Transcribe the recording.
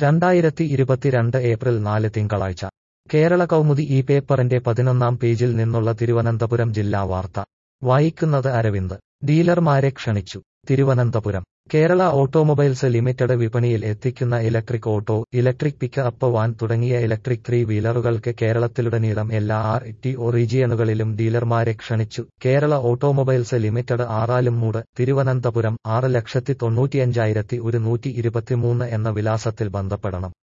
രണ്ടായിരത്തി ഇരുപത്തിരണ്ട് ഏപ്രിൽ നാല് തിങ്കളാഴ്ച കേരള കൗമുദി ഈ പേപ്പറിന്റെ പതിനൊന്നാം പേജിൽ നിന്നുള്ള തിരുവനന്തപുരം ജില്ലാ വാർത്ത വായിക്കുന്നത് അരവിന്ദ് ഡീലർമാരെ ക്ഷണിച്ചു തിരുവനന്തപുരം കേരള ഓട്ടോമൊബൈൽസ് ലിമിറ്റഡ് വിപണിയിൽ എത്തിക്കുന്ന electric auto electric pick up van തുടങ്ങിയ ഇലക്ട്രിക് ത്രീ വീലറുകൾക്ക് കേരളത്തിലുടനീളം എല്ലാ ആർ ടി ഒ റീജിയനുകളിലും ഡീലർമാരെ ക്ഷണിച്ചു കേരള ഓട്ടോമൊബൈൽസ് ലിമിറ്റഡ് ആറാലുംമൂട് തിരുവനന്തപുരം ആറ് ലക്ഷത്തി തൊണ്ണൂറ്റിയഞ്ചായിരത്തി ഒരുന്നൂറ്റി ഇരുപത്തിമൂന്ന് എന്ന വിലാസത്തിൽ ബന്ധപ്പെടണം